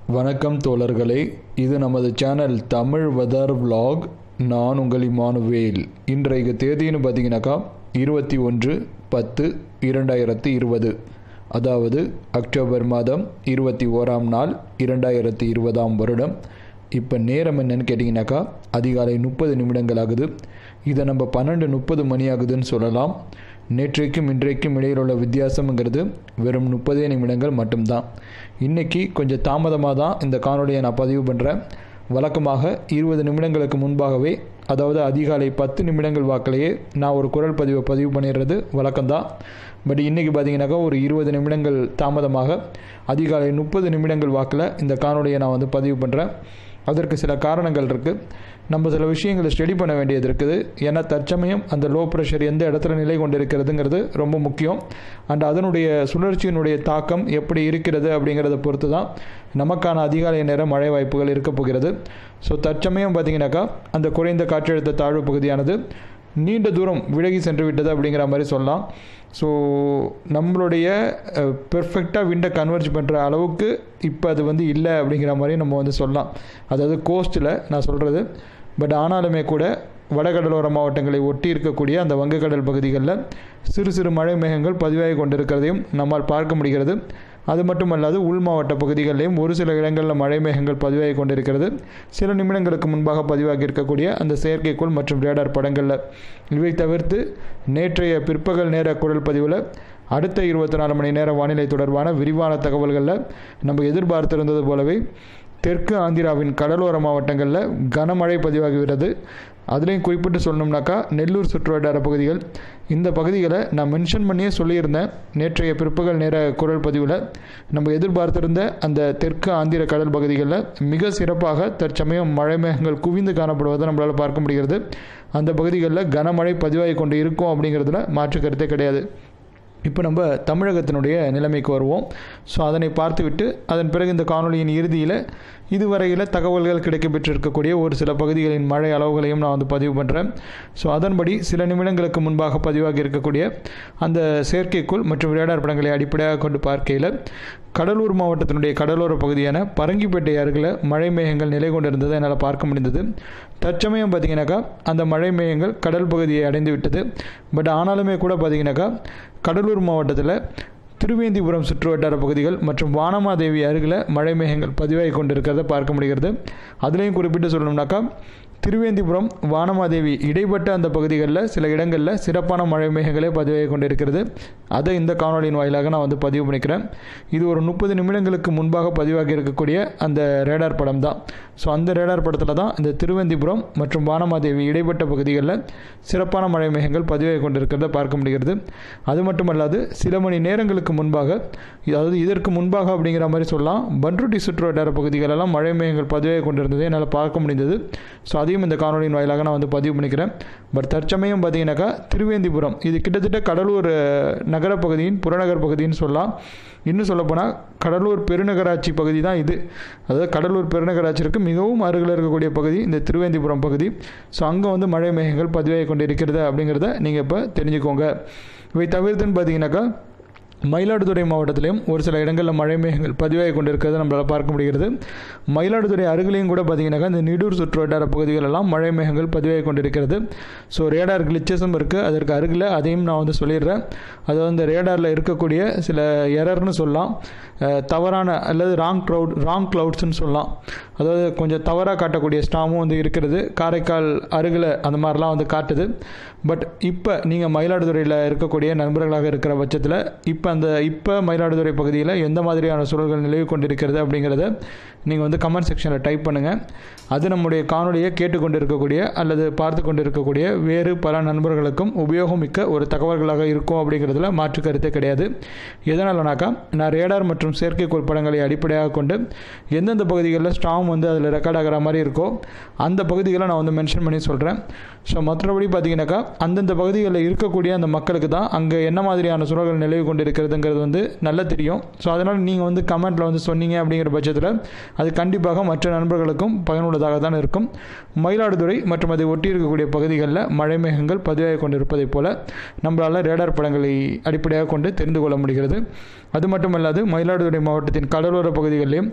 வணக்கம் தோழர்களே இது நமது சேனல் தமிழ் வெதர் vlog நான் உங்கள் இமானுவேல் இன்றைக்கு தேதின்னு பார்த்தீங்கன்னாக்கா இருபத்தி ஒன்று பத்து இரண்டாயிரத்தி இருபது அதாவது அக்டோபர் மாதம் இருபத்தி ஓராம் நாள் இரண்டாயிரத்தி இருபதாம் வருடம் இப்போ நேரம் என்னன்னு கேட்டிங்கனாக்கா அதிகாலை முப்பது நிமிடங்கள் ஆகுது இதை நம்ம பன்னெண்டு முப்பது மணி ஆகுதுன்னு சொல்லலாம் நேற்றைக்கும் இன்றைக்கும் இடையில் உள்ள வித்தியாசம்ங்கிறது வெறும் முப்பதே நிமிடங்கள் மட்டும்தான் இன்றைக்கி கொஞ்சம் தாமதமாக தான் இந்த காணொலியை நான் பதிவு பண்ணுறேன் வழக்கமாக இருபது நிமிடங்களுக்கு முன்பாகவே அதாவது அதிகாலை பத்து நிமிடங்கள் வாக்கிலேயே நான் ஒரு குரல் பதிவை பதிவு பண்ணிடுறது வழக்கம்தான் பட் இன்றைக்கி பார்த்தீங்கன்னாக்கா ஒரு இருபது நிமிடங்கள் தாமதமாக அதிகாலை முப்பது நிமிடங்கள் வாக்கில் இந்த காணொலியை நான் வந்து பதிவு பண்ணுறேன் அதற்கு சில காரணங்கள் இருக்குது நம்ம சில விஷயங்களை ஸ்டடி பண்ண வேண்டியது இருக்குது ஏன்னா தற்சமயம் அந்த லோ ப்ரெஷர் எந்த இடத்துல நிலை கொண்டிருக்கிறதுங்கிறது ரொம்ப முக்கியம் அண்ட் அதனுடைய சுழற்சியினுடைய தாக்கம் எப்படி இருக்கிறது அப்படிங்கிறத பொறுத்து தான் நமக்கான அதிகாலை நேர மழை வாய்ப்புகள் இருக்க போகிறது ஸோ தற்சமயம் பார்த்தீங்கன்னாக்கா அந்த குறைந்த காற்றழுத்த தாழ்வு பகுதியானது நீண்ட தூரம் விலகி சென்று விட்டது அப்படிங்கிற மாதிரி சொல்லலாம் ஸோ நம்மளுடைய பெர்ஃபெக்டாக விண்டை கன்வெர்ஜ் பண்ணுற அளவுக்கு இப்போ அது வந்து இல்லை அப்படிங்கிற மாதிரி நம்ம வந்து சொல்லலாம் அதாவது கோஸ்ட்டில் நான் சொல்கிறது பட் ஆனாலுமே கூட வடகடலோர மாவட்டங்களை ஒட்டி இருக்கக்கூடிய அந்த வங்கக்கடல் பகுதிகளில் சிறு சிறு மழை மேகங்கள் பதிவாகி கொண்டிருக்கிறதையும் நம்மால் பார்க்க முடிகிறது அது மட்டுமல்லாது உள் மாவட்ட பகுதிகளிலும் ஒரு சில இடங்களில் மழை மேகங்கள் பதிவாகி கொண்டிருக்கிறது சில நிமிடங்களுக்கு முன்பாக பதிவாகி இருக்கக்கூடிய அந்த செயற்கைக்கோள் மற்றும் ரேடார் படங்களில் இவை தவிர்த்து நேற்றைய பிற்பகல் நேர குரல் பதிவில் அடுத்த இருபத்தி நாலு மணி நேர வானிலை தொடர்பான விரிவான தகவல்களில் நம்ம எதிர்பார்த்திருந்தது போலவே தெற்கு ஆந்திராவின் கடலோர மாவட்டங்களில் கனமழை பதிவாகிறது அதுலேயும் குறிப்பிட்டு சொல்லணும்னாக்கா நெல்லூர் சுற்றுவட்டார பகுதிகள் இந்த பகுதிகளை நான் மென்ஷன் பண்ணியே சொல்லியிருந்தேன் நேற்றைய பிற்பகல் நேர குரல் பதிவில் நம்ம எதிர்பார்த்திருந்த அந்த தெற்கு ஆந்திர கடல் பகுதிகளில் மிக சிறப்பாக தற்சமயம் மழை மேகங்கள் குவிந்து காணப்படுவதை நம்மளால் பார்க்க முடிகிறது அந்த பகுதிகளில் கனமழை பதிவாகி கொண்டு இருக்கும் அப்படிங்கிறதுல மாற்று கருத்தே கிடையாது இப்போ நம்ம தமிழகத்தினுடைய நிலைமைக்கு வருவோம் ஸோ அதனை பார்த்துவிட்டு அதன் பிறகு இந்த காணொலியின் இறுதியில் இதுவரையில் தகவல்கள் கிடைக்கப்பெற்றிருக்கக்கூடிய ஒரு சில பகுதிகளின் மழை அளவுகளையும் நான் வந்து பதிவு பண்ணுறேன் ஸோ அதன்படி சில நிமிடங்களுக்கு முன்பாக பதிவாகி இருக்கக்கூடிய அந்த செயற்கைக்கோள் மற்றும் ரேடார் படங்களை அடிப்படையாக கொண்டு பார்க்கையில் கடலூர் மாவட்டத்தினுடைய கடலோர பகுதியான பரங்கிப்பேட்டை அருகில் மழை மேகங்கள் நிலை கொண்டிருந்ததை என்னால் பார்க்க முடிந்தது தற்சமயம் பார்த்தீங்கன்னாக்கா அந்த மழை மேகங்கள் கடல் பகுதியை அடைந்து விட்டது பட் ஆனாலுமே கூட பார்த்தீங்கன்னாக்கா கடலூர் மாவட்டத்தில் திருவேந்திபுரம் சுற்றுவட்டார பகுதிகள் மற்றும் வானமாதேவி அருகில் மழை மேகங்கள் பதிவாகி கொண்டிருக்கிறத பார்க்க முடிகிறது அதுலேயும் குறிப்பிட்டு சொல்லணும்னாக்கா திருவேந்திபுரம் வானமாதேவி இடைப்பட்ட அந்த பகுதிகளில் சில இடங்களில் சிறப்பான மழை மேகங்களே பதிவாகி கொண்டிருக்கிறது அதை இந்த காணொலியின் வாயிலாக நான் வந்து பதிவு பண்ணிக்கிறேன் இது ஒரு முப்பது நிமிடங்களுக்கு முன்பாக பதிவாகி இருக்கக்கூடிய அந்த ரேடார் படம் தான் ஸோ அந்த ரேடார் படத்தில் தான் இந்த திருவேந்திபுரம் மற்றும் வானமாதேவி இடைப்பட்ட பகுதிகளில் சிறப்பான மழை மேகங்கள் பதிவாகி கொண்டிருக்கிறத பார்க்க முடிகிறது அது மட்டுமல்லாது சில மணி நேரங்களுக்கு முன்பாக அதாவது இதற்கு முன்பாக அப்படிங்கிற மாதிரி சொல்லலாம் பன்ருட்டி சுற்றுவட்டார பகுதிகளெல்லாம் மழை மேகங்கள் பதிவாகி கொண்டிருந்ததை என்னால் பார்க்க முடிந்தது ஸோ அதையும் இந்த காணொலியின் வாயிலாக நான் வந்து பதிவு பண்ணிக்கிறேன் பட் தற்சமயம் பார்த்தீங்கன்னாக்கா திருவேந்திபுரம் இது கிட்டத்தட்ட கடலூர் நகரப்பகுதியின் புறநகர் பகுதின்னு சொல்லலாம் இன்னும் சொல்லப்போனால் கடலூர் பெருநகராட்சி பகுதி தான் இது அதாவது கடலூர் பெருநகராட்சிக்கு மிகவும் அருகில் இருக்கக்கூடிய பகுதி இந்த திருவேந்திபுரம் பகுதி ஸோ அங்கே வந்து மழை மேகங்கள் பதிவாகி கொண்டு இருக்கிறது அப்படிங்கிறத நீங்கள் இப்போ தெரிஞ்சுக்கோங்க இவை தவிர்த்துன்னு பார்த்தீங்கன்னாக்கா மயிலாடுதுறை மாவட்டத்திலையும் ஒரு சில இடங்களில் மழை மேகங்கள் பதிவாகி கொண்டிருக்கிறத நம்மளால் பார்க்க முடிகிறது மயிலாடுதுறை அருகிலையும் கூட பார்த்தீங்கன்னாக்கா இந்த நிடூர் சுற்று வட்டார பகுதிகளெல்லாம் மழை மேகங்கள் பதிவாகி கொண்டிருக்கிறது ஸோ ரேடார் கிளிச்சஸும் இருக்குது அதற்கு அருகில் அதையும் நான் வந்து சொல்லிடுறேன் அதாவது இந்த ரேடாரில் இருக்கக்கூடிய சில எரர்னு சொல்லலாம் தவறான அல்லது ராங் க்ளவுட் ராங் க்ளவுட்ஸ்னு சொல்லலாம் அதாவது கொஞ்சம் தவறாக காட்டக்கூடிய ஸ்டாமும் வந்து இருக்கிறது காரைக்கால் அருகில் அந்த மாதிரிலாம் வந்து காட்டுது பட் இப்போ நீங்கள் மயிலாடுதுறையில் இருக்கக்கூடிய நண்பர்களாக இருக்கிற பட்சத்தில் இப்போ அந்த இப்போ மயிலாடுதுறை பகுதியில் எந்த மாதிரியான சூழல்கள் நிலவி கொண்டிருக்கிறது அப்படிங்கிறத நீங்கள் வந்து கமெண்ட் செக்ஷனில் டைப் பண்ணுங்கள் அது நம்முடைய காணொலியை கேட்டுக்கொண்டு இருக்கக்கூடிய அல்லது பார்த்து கொண்டு இருக்கக்கூடிய வேறு பல நண்பர்களுக்கும் உபயோகமிக்க ஒரு தகவல்களாக இருக்கும் அப்படிங்கிறதுல மாற்று கருத்தே கிடையாது எதனாலனாக்கா நான் ரேடார் மற்றும் செயற்கைக்கோள் படங்களை அடிப்படையாக கொண்டு எந்தெந்த பகுதிகளில் ஸ்டாம் வந்து அதில் ரெக்கார்ட் ஆகிற மாதிரி இருக்கோ அந்த பகுதிகளை நான் வந்து மென்ஷன் பண்ணி சொல்கிறேன் ஸோ மற்றபடி பார்த்தீங்கன்னாக்கா அந்தந்த பகுதிகளில் இருக்கக்கூடிய அந்த மக்களுக்கு தான் அங்கே என்ன மாதிரியான சூழல்கள் நிலவி கொண்டு இருக்கிறதுங்கிறது வந்து நல்லா தெரியும் ஸோ அதனால் நீங்கள் வந்து கமெண்ட்டில் வந்து சொன்னீங்க அப்படிங்கிற பட்சத்தில் அது கண்டிப்பாக மற்ற நண்பர்களுக்கும் பயனுள்ளதாக தான் இருக்கும் மயிலாடுதுறை மற்றும் அதை ஒட்டி இருக்கக்கூடிய பகுதிகளில் மழை மேகங்கள் பதிவாகி கொண்டிருப்பதைப் போல நம்மளால் ரேடார் படங்களை அடிப்படையாக கொண்டு தெரிந்து கொள்ள முடிகிறது அது மட்டுமல்லாது மயிலாடுதுறை மாவட்டத்தின் கடலோர பகுதிகளிலும்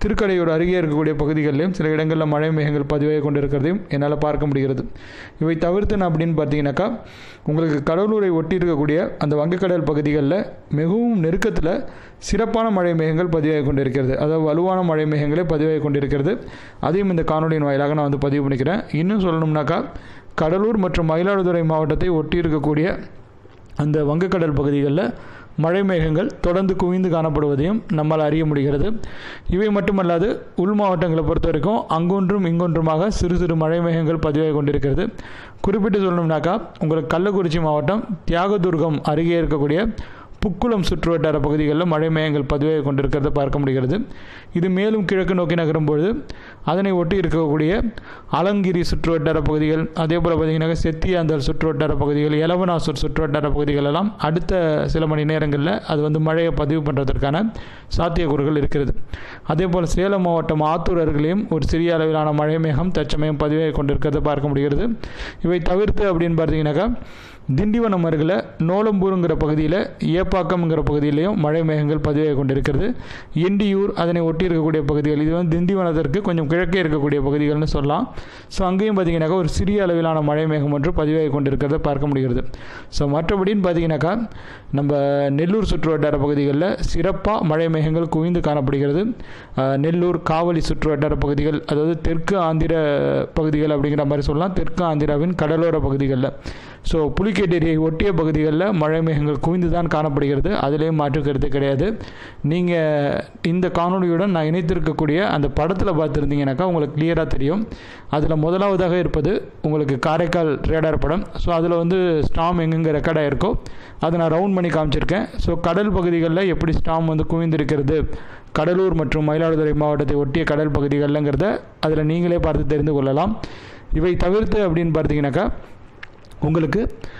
திருக்கடையூர் அருகே இருக்கக்கூடிய பகுதிகளிலும் சில இடங்களில் மழை மேகங்கள் பதிவாகி கொண்டிருக்கிறதையும் என்னால் பார்க்க முடிகிறது இவை தவிர்த்து நான் அப்படின்னு பார்த்தீங்கன்னாக்கா உங்களுக்கு கடலூரை ஒட்டி இருக்கக்கூடிய அந்த வங்கக்கடல் பகுதிகளில் மிகவும் நெருக்கத்தில் சிறப்பான மழை மேகங்கள் பதிவாகி கொண்டிருக்கிறது அதாவது வலுவான மழை மேகங்களே பதிவாகி கொண்டிருக்கிறது அதையும் இந்த காணொலியின் வாயிலாக நான் வந்து பதிவு பண்ணிக்கிறேன் இன்னும் சொல்லணும்னாக்கா கடலூர் மற்றும் மயிலாடுதுறை மாவட்டத்தை ஒட்டி இருக்கக்கூடிய அந்த வங்கக்கடல் பகுதிகளில் மழை மேகங்கள் தொடர்ந்து குவிந்து காணப்படுவதையும் நம்மால் அறிய முடிகிறது இவை மட்டுமல்லாது உள் மாவட்டங்களை பொறுத்த வரைக்கும் அங்கொன்றும் இங்கொன்றுமாக சிறு சிறு மழை மேகங்கள் பதிவாகி கொண்டிருக்கிறது குறிப்பிட்டு சொல்லணும்னாக்கா உங்களுக்கு கள்ளக்குறிச்சி மாவட்டம் தியாகதுர்கம் அருகே இருக்கக்கூடிய புக்குளம் சுற்றுவட்டார பகுதிகளில் மழை மேகங்கள் பதிவாகி கொண்டிருக்கிறத பார்க்க முடிகிறது இது மேலும் கிழக்கு நோக்கி நகரும் பொழுது அதனை ஒட்டி இருக்கக்கூடிய அலங்கிரி சுற்றுவட்டார பகுதிகள் அதே போல் பார்த்திங்கனாக்கா செத்தியாந்தல் சுற்றுவட்டார பகுதிகள் எலவனாசூர் சுற்றுவட்டார பகுதிகள் எல்லாம் அடுத்த சில மணி நேரங்களில் அது வந்து மழையை பதிவு பண்ணுறதற்கான சாத்தியக்கூறுகள் இருக்கிறது அதே போல் சேலம் மாவட்டம் ஆத்தூர் அருகிலையும் ஒரு சிறிய அளவிலான மழை மேகம் தற்சமயம் பதிவாகி கொண்டிருக்கிறத பார்க்க முடிகிறது இவை தவிர்த்து அப்படின்னு பார்த்தீங்கன்னாக்கா திண்டிவனம் அருகில் நோலம்பூருங்கிற பகுதியில் ஏப்பாக்கம்ங்கிற பகுதியிலையும் மழை மேகங்கள் பதிவாகி கொண்டிருக்கிறது எண்டியூர் அதனை ஒட்டி இருக்கக்கூடிய பகுதிகள் இது வந்து திண்டிவனத்திற்கு கொஞ்சம் கிழக்கே இருக்கக்கூடிய பகுதிகள்னு சொல்லலாம் ஸோ அங்கேயும் பார்த்தீங்கன்னாக்கா ஒரு சிறிய அளவிலான மழை மேகம் ஒன்று பதிவாகி கொண்டிருக்கிறத பார்க்க முடிகிறது ஸோ மற்றபடின்னு பார்த்தீங்கன்னாக்கா நம்ம நெல்லூர் சுற்றுவட்டார பகுதிகளில் சிறப்பாக மழை மேகங்கள் குவிந்து காணப்படுகிறது நெல்லூர் காவலி சுற்றுவட்டார பகுதிகள் அதாவது தெற்கு ஆந்திர பகுதிகள் அப்படிங்கிற மாதிரி சொல்லலாம் தெற்கு ஆந்திராவின் கடலோர பகுதிகளில் ஸோ புலிக்கேட்டேரியை ஒட்டிய பகுதிகளில் மழை மேகங்கள் குவிந்து தான் காணப்படுகிறது அதிலேயும் மாற்று கருத்து கிடையாது நீங்கள் இந்த காணொலியுடன் நான் இணைத்திருக்கக்கூடிய அந்த படத்தில் பார்த்துருந்தீங்கன்னாக்கா உங்களுக்கு கிளியராக தெரியும் அதில் முதலாவதாக இருப்பது உங்களுக்கு காரைக்கால் ரேடார் படம் ஸோ அதில் வந்து ஸ்டாம் எங்கெங்கே ரெக்கார்ட் ஆகிருக்கோ அதை நான் ரவுண்ட் பண்ணி காமிச்சிருக்கேன் ஸோ கடல் பகுதிகளில் எப்படி ஸ்டாம் வந்து குவிந்திருக்கிறது கடலூர் மற்றும் மயிலாடுதுறை மாவட்டத்தை ஒட்டிய கடல் பகுதிகள்ங்கிறத அதில் நீங்களே பார்த்து தெரிந்து கொள்ளலாம் இவை தவிர்த்து அப்படின்னு பார்த்தீங்கன்னாக்கா உங்களுக்கு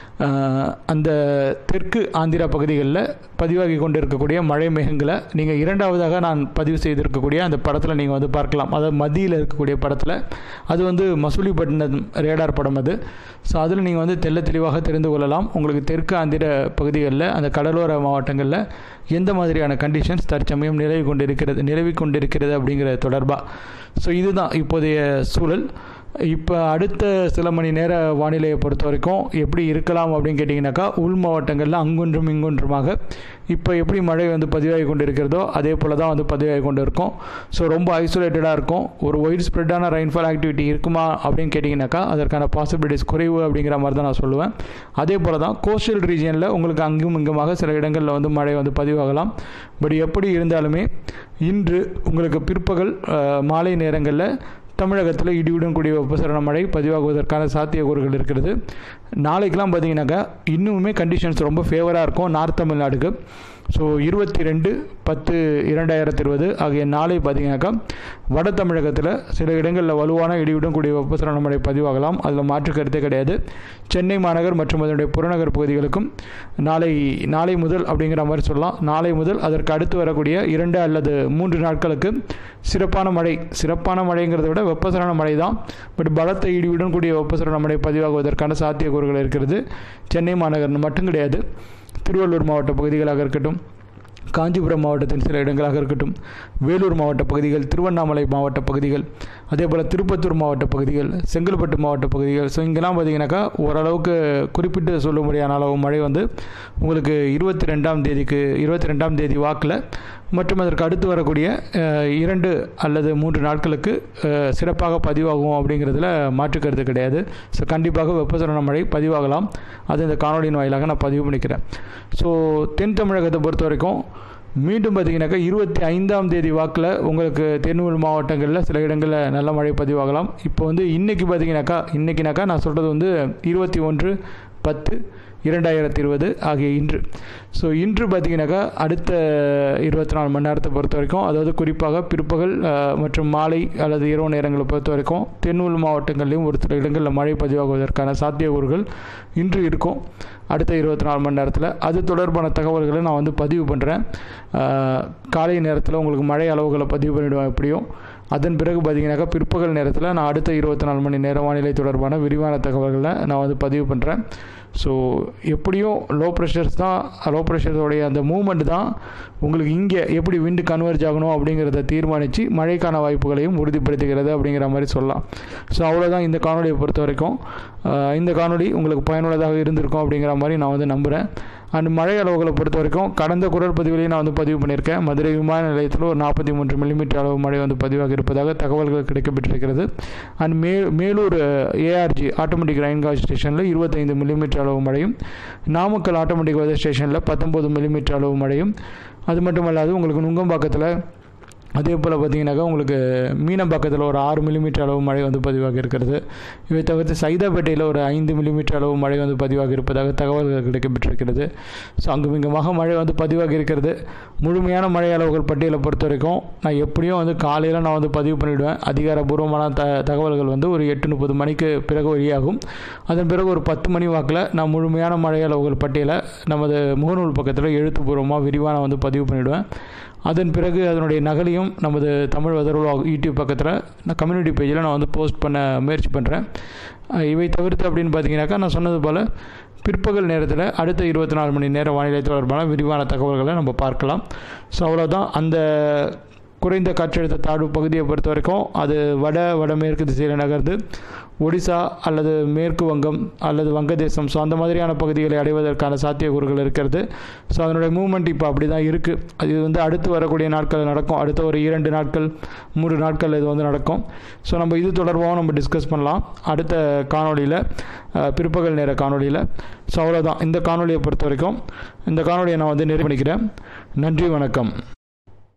அந்த தெற்கு ஆந்திரா பகுதிகளில் பதிவாகி கொண்டு இருக்கக்கூடிய மழை மேகங்களை நீங்கள் இரண்டாவதாக நான் பதிவு செய்திருக்கக்கூடிய அந்த படத்தில் நீங்கள் வந்து பார்க்கலாம் அதாவது மத்தியில் இருக்கக்கூடிய படத்தில் அது வந்து மசூலிப்பட்டினம் ரேடார் படம் அது ஸோ அதில் நீங்கள் வந்து தெல்ல தெளிவாக தெரிந்து கொள்ளலாம் உங்களுக்கு தெற்கு ஆந்திர பகுதிகளில் அந்த கடலோர மாவட்டங்களில் எந்த மாதிரியான கண்டிஷன்ஸ் தற்சமயம் நிலவி கொண்டிருக்கிறது நிலவி கொண்டிருக்கிறது அப்படிங்கிற தொடர்பாக ஸோ இதுதான் இப்போதைய சூழல் இப்போ அடுத்த சில மணி நேர வானிலையை பொறுத்த வரைக்கும் எப்படி இருக்கலாம் அப்படின்னு கேட்டிங்கனாக்கா உள் மாவட்டங்களில் அங்கொன்றும் இங்கொன்றுமாக இப்போ எப்படி மழை வந்து பதிவாகி கொண்டு இருக்கிறதோ அதே போல் தான் வந்து பதிவாகி கொண்டு இருக்கும் ஸோ ரொம்ப ஐசோலேட்டடாக இருக்கும் ஒரு ஒயிட் ஸ்ப்ரெட்டான ரெயின்ஃபால் ஆக்டிவிட்டி இருக்குமா அப்படின்னு கேட்டிங்கனாக்கா அதற்கான பாசிபிலிட்டிஸ் குறைவு அப்படிங்கிற மாதிரி தான் நான் சொல்லுவேன் அதே போல் தான் கோஸ்டல் ரீஜியனில் உங்களுக்கு அங்கும் இங்குமாக சில இடங்களில் வந்து மழை வந்து பதிவாகலாம் பட் எப்படி இருந்தாலுமே இன்று உங்களுக்கு பிற்பகல் மாலை நேரங்களில் தமிழகத்தில் இடியுடன் கூடிய வெப்பசலன மழை பதிவாகுவதற்கான சாத்தியக்கூறுகள் இருக்கிறது நாளைக்கெலாம் பார்த்தீங்கன்னாக்கா இன்னுமே கண்டிஷன்ஸ் ரொம்ப ஃபேவராக இருக்கும் நார்த் தமிழ்நாடுக்கு ஸோ இருபத்தி ரெண்டு பத்து இரண்டாயிரத்தி இருபது ஆகிய நாளை பார்த்தீங்கன்னாக்கா வட தமிழகத்தில் சில இடங்களில் வலுவான இடியுடன் கூடிய வெப்பசலன மழை பதிவாகலாம் அதில் மாற்று கருத்தே கிடையாது சென்னை மாநகர் மற்றும் அதனுடைய புறநகர் பகுதிகளுக்கும் நாளை நாளை முதல் அப்படிங்கிற மாதிரி சொல்லலாம் நாளை முதல் அதற்கு அடுத்து வரக்கூடிய இரண்டு அல்லது மூன்று நாட்களுக்கு சிறப்பான மழை சிறப்பான மழைங்கிறத விட வெப்பசலன மழை தான் பட் பலத்த இடியுடன் கூடிய வெப்பசலன மழை பதிவாகுவதற்கான சாத்தியக்கூறுகள் இருக்கிறது சென்னை மாநகர் மட்டும் கிடையாது திருவள்ளூர் மாவட்ட பகுதிகளாக இருக்கட்டும் காஞ்சிபுரம் மாவட்டத்தின் சில இடங்களாக இருக்கட்டும் வேலூர் மாவட்ட பகுதிகள் திருவண்ணாமலை மாவட்ட பகுதிகள் அதே போல் திருப்பத்தூர் மாவட்ட பகுதிகள் செங்கல்பட்டு மாவட்ட பகுதிகள் ஸோ இங்கெல்லாம் பார்த்தீங்கன்னாக்கா ஓரளவுக்கு குறிப்பிட்டு சொல்ல முடியாத அளவு மழை வந்து உங்களுக்கு இருபத்தி ரெண்டாம் தேதிக்கு இருபத்தி ரெண்டாம் தேதி வாக்கில் மற்றும் அதற்கு அடுத்து வரக்கூடிய இரண்டு அல்லது மூன்று நாட்களுக்கு சிறப்பாக பதிவாகும் அப்படிங்கிறதுல மாற்று கருத்து கிடையாது ஸோ கண்டிப்பாக வெப்பசலன மழை பதிவாகலாம் அது இந்த காணொலியின் வாயிலாக நான் பதிவு பண்ணிக்கிறேன் ஸோ தென் தமிழகத்தை பொறுத்த வரைக்கும் மீண்டும் பார்த்தீங்கன்னாக்கா இருபத்தி ஐந்தாம் தேதி வாக்கில் உங்களுக்கு தென்னூர் மாவட்டங்களில் சில இடங்களில் நல்ல மழை பதிவாகலாம் இப்போ வந்து இன்றைக்கி பார்த்தீங்கன்னாக்கா இன்றைக்கினாக்கா நான் சொல்கிறது வந்து இருபத்தி ஒன்று பத்து இரண்டாயிரத்தி இருபது ஆகிய இன்று ஸோ இன்று பார்த்தீங்கன்னாக்கா அடுத்த இருபத்தி நாலு மணி நேரத்தை பொறுத்த வரைக்கும் அதாவது குறிப்பாக பிற்பகல் மற்றும் மாலை அல்லது இரவு நேரங்களை பொறுத்த வரைக்கும் தென்னூர் மாவட்டங்களிலும் ஒரு சில இடங்களில் மழை பதிவாகுவதற்கான சாத்தியக்கூறுகள் இன்று இருக்கும் அடுத்த இருபத்தி நாலு மணி நேரத்தில் அது தொடர்பான தகவல்களை நான் வந்து பதிவு பண்ணுறேன் காலை நேரத்தில் உங்களுக்கு மழை அளவுகளை பதிவு பண்ணிவிடுவேன் எப்படியும் அதன் பிறகு பார்த்தீங்கன்னாக்கா பிற்பகல் நேரத்தில் நான் அடுத்த இருபத்தி நாலு மணி நேர வானிலை தொடர்பான விரிவான தகவல்களை நான் வந்து பதிவு பண்ணுறேன் ஸோ எப்படியும் லோ ப்ரெஷர்ஸ் தான் லோ ப்ரெஷர்ஸோடைய அந்த மூமெண்ட் தான் உங்களுக்கு இங்கே எப்படி விண்டு கன்வெர்ஜ் ஆகணும் அப்படிங்கிறத தீர்மானித்து மழைக்கான வாய்ப்புகளையும் உறுதிப்படுத்துகிறது அப்படிங்கிற மாதிரி சொல்லலாம் ஸோ அவ்வளோதான் இந்த காணொலியை பொறுத்த வரைக்கும் ஆஹ் இந்த காணொலி உங்களுக்கு பயனுள்ளதாக இருந்திருக்கும் அப்படிங்கிற மாதிரி நான் வந்து நம்புகிறேன் அண்ட் மழை அளவுகளை பொறுத்த வரைக்கும் கடந்த குரல் பதிவிலையும் நான் வந்து பதிவு பண்ணியிருக்கேன் மதுரை விமான நிலையத்தில் ஒரு நாற்பத்தி மூன்று மில்லிமீட்டர் அளவு மழை வந்து பதிவாக இருப்பதாக தகவல்கள் கிடைக்கப்பட்டிருக்கிறது அண்ட் மே Melur ARG automatic rain gauge ஸ்டேஷனில் இருபத்தைந்து மில்லிமீட்டர் அளவு மழையும் நாமக்கல் ஆட்டோமேட்டிக் வெதர் ஸ்டேஷனில் பத்தொம்போது மில்லிமீட்டர் அளவு மழையும் அது மட்டும் அல்லாது உங்களுக்கு நுங்கம்பாக்கத்தில் அதே போல் பார்த்தீங்கன்னாக்கா உங்களுக்கு மீனம்பாக்கத்தில் ஒரு ஆறு மில்லிமீட்டர் அளவு மழை வந்து பதிவாக இருக்கிறது இவை தவிர்த்து சைதாப்பேட்டையில் ஒரு ஐந்து மில்லிமீட்டர் அளவு மழை வந்து பதிவாக இருப்பதாக தகவல்கள் கிடைக்கப்பட்டிருக்கிறது ஸோ அங்குமிங்குமாக மழை வந்து பதிவாக இருக்கிறது முழுமையான மழை அளவுகள் பட்டியலை பொறுத்த வரைக்கும் நான் எப்படியும் வந்து காலையில் நான் வந்து பதிவு பண்ணிவிடுவேன் அதிகாரப்பூர்வமான த தகவல்கள் வந்து ஒரு எட்டு முப்பது மணிக்கு பிறகு வெளியாகும் அதன் பிறகு ஒரு பத்து மணி வாக்கில் நான் முழுமையான மழை அளவுகள் பட்டியலை நமது முகநூல் பக்கத்தில் எழுத்துப்பூர்வமாக விரிவான வந்து பதிவு பண்ணிவிடுவேன் அதன் பிறகு அதனுடைய நகலையும் நமது தமிழ் வெதர்வா யூடியூப் பக்கத்தில் நான் கம்யூனிட்டி பேஜில் நான் வந்து போஸ்ட் பண்ண முயற்சி பண்ணுறேன் அஹ் இவை தவிர்த்து அப்படின்னு பார்த்தீங்கன்னாக்கா நான் சொன்னது போல் பிற்பகல் நேரத்தில் அடுத்த இருபத்தி நாலு மணி நேர வானிலை தொடர்பான விரிவான தகவல்களை நம்ம பார்க்கலாம் ஸோ அவ்வளோதான் அந்த குறைந்த காற்றழுத்த தாழ்வு பகுதியை பொறுத்த வரைக்கும் அது வட வடமேற்கு திசையில் நகர்ந்து ஒடிசா அல்லது மேற்கு வங்கம் அல்லது வங்கதேசம் ஸோ அந்த மாதிரியான பகுதிகளை அடைவதற்கான சாத்தியக்கூறுகள் இருக்கிறது ஸோ அதனுடைய மூவ்மெண்ட் இப்போ அப்படி தான் இருக்குது அது வந்து அடுத்து வரக்கூடிய நாட்கள் நடக்கும் அடுத்த ஒரு இரண்டு நாட்கள் மூன்று நாட்கள் இது வந்து நடக்கும் ஸோ நம்ம இது தொடர்பாகவும் நம்ம டிஸ்கஸ் பண்ணலாம் அடுத்த காணொளியில் அஹ், பிற்பகல் நேர காணொளியில் ஸோ அவ்வளோதான் இந்த காணொளியை பொறுத்த வரைக்கும் இந்த காணொளியை நான் வந்து நிறைவு பண்ணிக்கிறேன் நன்றி வணக்கம்